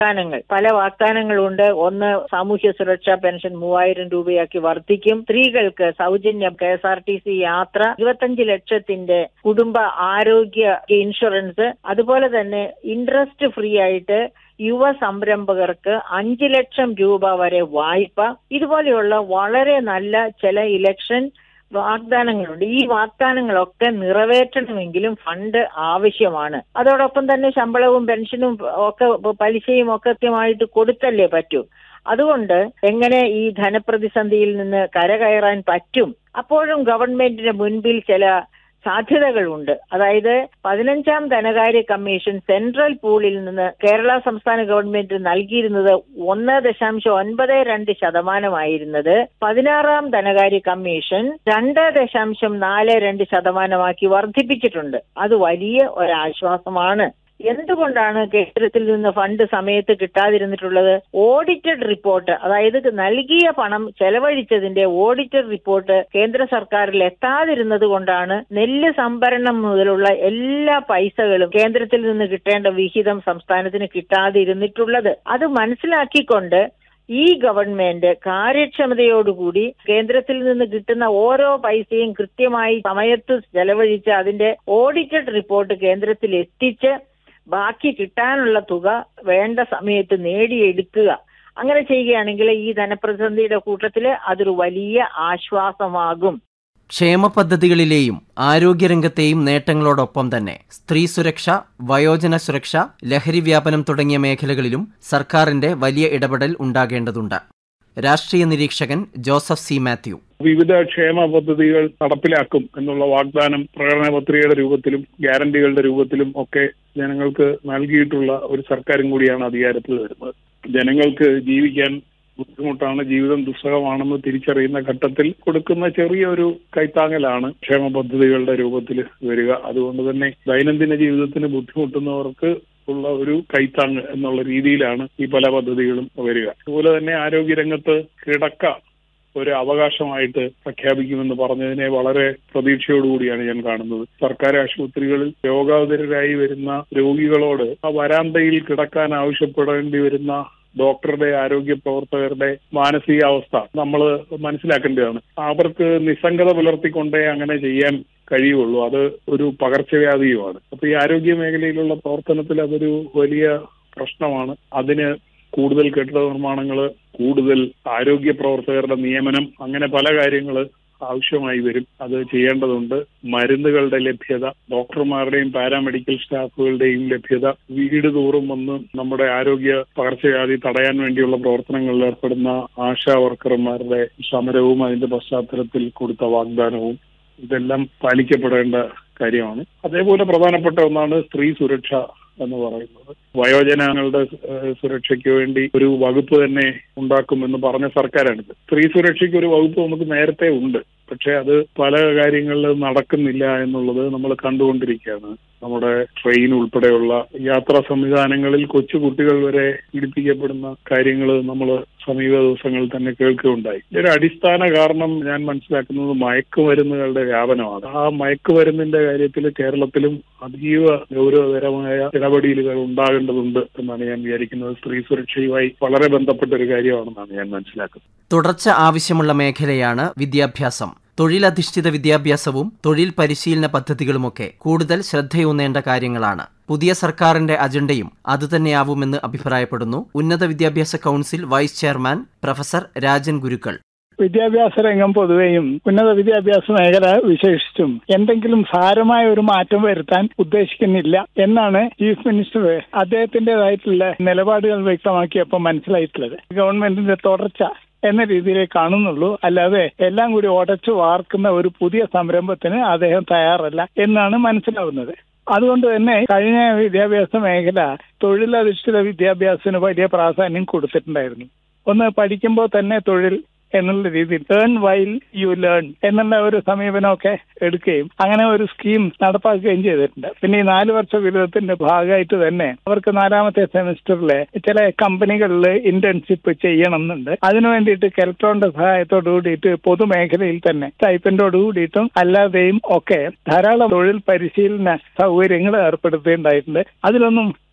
വാഗ്ദാനങ്ങൾ പല വാഗ്ദാനങ്ങളുണ്ട് ഒന്ന് സാമൂഹ്യ സുരക്ഷാ പെൻഷൻ മൂവായിരം രൂപയാക്കി വർദ്ധിക്കും സ്ത്രീകൾക്ക് സൗജന്യം K S R T C യാത്ര ഇരുപത്തഞ്ച് ലക്ഷത്തിന്റെ കുടുംബ ആരോഗ്യ ഇൻഷുറൻസ് അതുപോലെ തന്നെ ഇൻട്രസ്റ്റ് ഫ്രീ ആയിട്ട് യുവ സംരംഭകർക്ക് അഞ്ച് ലക്ഷം രൂപ വരെ വായ്പ ഇതുപോലെയുള്ള വളരെ നല്ല ചില ഇലക്ഷൻ വാഗ്ദാനങ്ങളുണ്ട് ഈ വാഗ്ദാനങ്ങളൊക്കെ നിറവേറ്റണമെങ്കിലും ഫണ്ട് ആവശ്യമാണ് അതോടൊപ്പം തന്നെ ശമ്പളവും പെൻഷനും ഒക്കെ പലിശയും ഒക്കെ കൃത്യമായിട്ട് കൊടുത്തല്ലേ പറ്റൂ അതുകൊണ്ട് എങ്ങനെ ഈ ധനപ്രതിസന്ധിയിൽ നിന്ന് കരകയറാൻ പറ്റും അപ്പോഴും ഗവൺമെന്റിന്റെ മുൻപിൽ ചില സാധ്യതകളുണ്ട് അതായത് പതിനഞ്ചാം ധനകാര്യ കമ്മീഷൻ സെൻട്രൽ പൂളിൽ നിന്ന് കേരള സംസ്ഥാന ഗവൺമെന്റ് നൽകിയിരുന്നത് ഒന്ന് ദശാംശം ഒൻപത് രണ്ട് ശതമാനമായിരുന്നത് പതിനാറാം ധനകാര്യ കമ്മീഷൻ രണ്ട് ദശാംശം നാല് രണ്ട് ശതമാനമാക്കി വർദ്ധിപ്പിച്ചിട്ടുണ്ട് അത് വലിയ ഒരാശ്വാസമാണ് എന്തുകൊണ്ടാണ് കേന്ദ്രത്തിൽ നിന്ന് ഫണ്ട് സമയത്ത് കിട്ടാതിരുന്നിട്ടുള്ളത് ഓഡിറ്റഡ് റിപ്പോർട്ട് അതായത് നൽകിയ പണം ചെലവഴിച്ചതിന്റെ ഓഡിറ്റഡ് റിപ്പോർട്ട് കേന്ദ്ര സർക്കാരിൽ എത്താതിരുന്നത് കൊണ്ടാണ് നെല്ല് സംഭരണം മുതലുള്ള എല്ലാ പൈസകളും കേന്ദ്രത്തിൽ നിന്ന് കിട്ടേണ്ട വിഹിതം സംസ്ഥാനത്തിന് കിട്ടാതിരുന്നിട്ടുള്ളത് അത് മനസ്സിലാക്കിക്കൊണ്ട് ഈ ഗവൺമെന്റ് കാര്യക്ഷമതയോടുകൂടി കേന്ദ്രത്തിൽ നിന്ന് കിട്ടുന്ന ഓരോ പൈസയും കൃത്യമായി സമയത്ത് ചെലവഴിച്ച് അതിന്റെ ഓഡിറ്റഡ് റിപ്പോർട്ട് കേന്ദ്രത്തിൽ എത്തിച്ച് ബാക്കി കിട്ടാനുള്ള തുക വേണ്ട സമയത്ത് നേടിയെടുക്കുക അങ്ങനെ ചെയ്യുകയാണെങ്കിൽ ഈ ധനപ്രതിസന്ധിയുടെ കൂട്ടത്തിൽ അതൊരു വലിയ ആശ്വാസമാകും ക്ഷേമ പദ്ധതികളിലെയും ആരോഗ്യരംഗത്തെയും നേട്ടങ്ങളോടൊപ്പം തന്നെ സ്ത്രീ സുരക്ഷ വയോജന സുരക്ഷ ലഹരി വ്യാപനം തുടങ്ങിയ മേഖലകളിലും സർക്കാരിന്റെ വലിയ ഇടപെടൽ ഉണ്ടാകേണ്ടതുണ്ട് രാഷ്ട്രീയ നിരീക്ഷകൻ ജോസഫ് സി മാത്യു വിവിധ ക്ഷേമ പദ്ധതികൾ നടപ്പിലാക്കും എന്നുള്ള വാഗ്ദാനം പ്രകടന പത്രികയുടെ രൂപത്തിലും ഗ്യാരണ്ടികളുടെ രൂപത്തിലും ഒക്കെ ജനങ്ങൾക്ക് നൽകിയിട്ടുള്ള ഒരു സർക്കാരും കൂടിയാണ് അധികാരത്തിൽ വരുന്നത് ജനങ്ങൾക്ക് ജീവിക്കാൻ ബുദ്ധിമുട്ടാണ് ജീവിതം ദുസ്സഹമാണെന്ന് തിരിച്ചറിയുന്ന ഘട്ടത്തിൽ കൊടുക്കുന്ന ചെറിയൊരു കൈത്താങ്ങലാണ് ക്ഷേമ പദ്ധതികളുടെ രൂപത്തിൽ വരിക അതുകൊണ്ട് തന്നെ ദൈനംദിന ജീവിതത്തിന് ബുദ്ധിമുട്ടുന്നവർക്ക് ഉള്ള ഒരു കൈത്താങ് എന്നുള്ള രീതിയിലാണ് ഈ പല പദ്ധതികളും വരിക അതുപോലെ തന്നെ ആരോഗ്യരംഗത്ത് കിടക്ക ഒരു അവകാശമായിട്ട് പ്രഖ്യാപിക്കുമെന്ന് പറഞ്ഞതിനെ വളരെ പ്രതീക്ഷയോടുകൂടിയാണ് ഞാൻ കാണുന്നത് സർക്കാർ ആശുപത്രികളിൽ രോഗാതുരരായി വരുന്ന രോഗികളോട് ആ വരാന്തയിൽ കിടക്കാൻ ആവശ്യപ്പെടേണ്ടി വരുന്ന ഡോക്ടറുടെ ആരോഗ്യ പ്രവർത്തകരുടെ മാനസികാവസ്ഥ നമ്മൾ മനസ്സിലാക്കേണ്ടതാണ് അവർക്ക് നിസ്സംഗത പുലർത്തിക്കൊണ്ടേ അങ്ങനെ ചെയ്യാൻ കഴിയുള്ളൂ അത് ഒരു പകർച്ചവ്യാധിയുമാണ് അപ്പൊ ഈ ആരോഗ്യ മേഖലയിലുള്ള പ്രവർത്തനത്തിൽ അതൊരു വലിയ പ്രശ്നമാണ് അതിന് കൂടുതൽ കെട്ടിട നിർമ്മാണങ്ങൾ കൂടുതൽ ആരോഗ്യ പ്രവർത്തകരുടെ നിയമനം അങ്ങനെ പല കാര്യങ്ങൾ ആവശ്യമായി വരും അത് ചെയ്യേണ്ടതുണ്ട് മരുന്നുകളുടെ ലഭ്യത ഡോക്ടർമാരുടെയും പാരാമെഡിക്കൽ സ്റ്റാഫുകളുടെയും ലഭ്യത വീട് തോറും വന്ന് നമ്മുടെ ആരോഗ്യ പകർച്ചവ്യാധി തടയാൻ വേണ്ടിയുള്ള പ്രവർത്തനങ്ങളിൽ ഏർപ്പെടുന്ന ആശാ വർക്കർമാരുടെ സമരവും അതിന്റെ പശ്ചാത്തലത്തിൽ കൊടുത്ത വാഗ്ദാനവും ഇതെല്ലാം പാലിക്കപ്പെടേണ്ട കാര്യമാണ് അതേപോലെ പ്രധാനപ്പെട്ട ഒന്നാണ് സ്ത്രീ സുരക്ഷ എന്ന് പറയുന്നത് വയോജനങ്ങളുടെ സുരക്ഷയ്ക്ക് വേണ്ടി ഒരു വകുപ്പ് തന്നെ ഉണ്ടാക്കുമെന്ന് പറഞ്ഞ സർക്കാരാണിത് സ്ത്രീ സുരക്ഷയ്ക്ക് ഒരു വകുപ്പ് നമുക്ക് നേരത്തെ ഉണ്ട് പക്ഷെ അത് പല കാര്യങ്ങളിൽ നടക്കുന്നില്ല എന്നുള്ളത് നമ്മൾ കണ്ടുകൊണ്ടിരിക്കുകയാണ് നമ്മുടെ ട്രെയിൻ ഉൾപ്പെടെയുള്ള യാത്രാ സംവിധാനങ്ങളിൽ കൊച്ചു കുട്ടികൾ വരെ പീഡിപ്പിക്കപ്പെടുന്ന കാര്യങ്ങൾ നമ്മൾ സമീപ ദിവസങ്ങളിൽ തന്നെ കേൾക്കുകയുണ്ടായി ഒരു അടിസ്ഥാന കാരണം ഞാൻ മനസ്സിലാക്കുന്നത് മയക്കുമരുന്നുകളുടെ വ്യാപനമാണ് ആ മയക്കുമരുന്നിന്റെ കാര്യത്തിൽ കേരളത്തിലും അതീവ ഗൗരവതരമായ ഇടപെടലുകൾ ഉണ്ടാകേണ്ടതുണ്ട് എന്നാണ് ഞാൻ വിചാരിക്കുന്നത് സ്ത്രീ സുരക്ഷയുമായി വളരെ ബന്ധപ്പെട്ട ഒരു കാര്യമാണെന്നാണ് ഞാൻ മനസ്സിലാക്കുന്നത് തുടർച്ച ആവശ്യമുള്ള മേഖലയാണ് വിദ്യാഭ്യാസം തൊഴിലധിഷ്ഠിത വിദ്യാഭ്യാസവും തൊഴിൽ പരിശീലന പദ്ധതികളുമൊക്കെ കൂടുതൽ ശ്രദ്ധയൂന്നേണ്ട കാര്യങ്ങളാണ് പുതിയ സർക്കാരിന്റെ അജണ്ടയും അതുതന്നെയാവുമെന്ന് അഭിപ്രായപ്പെടുന്നു ഉന്നത വിദ്യാഭ്യാസ council vice chairman professor Rajan Gurukkal വിദ്യാഭ്യാസ രംഗം പൊതുവെയും ഉന്നത വിദ്യാഭ്യാസ മേഖല വിശേഷിച്ചും എന്തെങ്കിലും സാരമായ ഒരു മാറ്റം വരുത്താൻ ഉദ്ദേശിക്കുന്നില്ല എന്നാണ് ചീഫ് മിനിസ്റ്റർ അദ്ദേഹത്തിന്റേതായിട്ടുള്ള നിലപാടുകൾ വ്യക്തമാക്കിയപ്പോൾ മനസ്സിലായിട്ടുള്ളത് ഗവൺമെന്റിന്റെ തുടർച്ച എന്ന രീതിയിലേ കാണുന്നുള്ളൂ അല്ലാതെ എല്ലാം കൂടി ഉടച്ചു വാർക്കുന്ന ഒരു പുതിയ സംരംഭത്തിന് അദ്ദേഹം തയ്യാറല്ല എന്നാണ് മനസ്സിലാവുന്നത് അതുകൊണ്ട് തന്നെ കഴിഞ്ഞ വിദ്യാഭ്യാസ മേഖല തൊഴിലധിഷ്ഠിത വിദ്യാഭ്യാസത്തിന് വലിയ പ്രാധാന്യം കൊടുത്തിട്ടുണ്ടായിരുന്നു ഒന്ന് പഠിക്കുമ്പോൾ തന്നെ തൊഴിൽ എന്നുള്ള രീതിയിൽ ഏൺ വൈൽ യു ലേൺ എന്നുള്ള ഒരു സമീപനമൊക്കെ എടുക്കുകയും അങ്ങനെ ഒരു സ്കീം നടപ്പാക്കുകയും ചെയ്തിട്ടുണ്ട് പിന്നെ ഈ നാല് വർഷ ബിരുദത്തിന്റെ ഭാഗമായിട്ട് തന്നെ അവർക്ക് നാലാമത്തെ സെമിസ്റ്ററിലെ ചില കമ്പനികളിൽ ഇന്റേൺഷിപ്പ് ചെയ്യണം എന്നുണ്ട് അതിനു വേണ്ടിയിട്ട് കെൽട്രോണിന്റെ സഹായത്തോട് കൂടിയിട്ട് പൊതുമേഖലയിൽ തന്നെ സ്റ്റൈപ്പൻഡോട് കൂടിയിട്ടും അല്ലാതെയും ഒക്കെ ധാരാളം തൊഴിൽ പരിശീലന സൗകര്യങ്ങൾ ഏർപ്പെടുത്തിയിട്ടുണ്ടായിട്ടുണ്ട് അതിലൊന്നും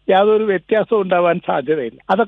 യാതൊരു വ്യത്യാസവും ഉണ്ടാവാൻ സാധ്യതയില്ല അതൊക്കെ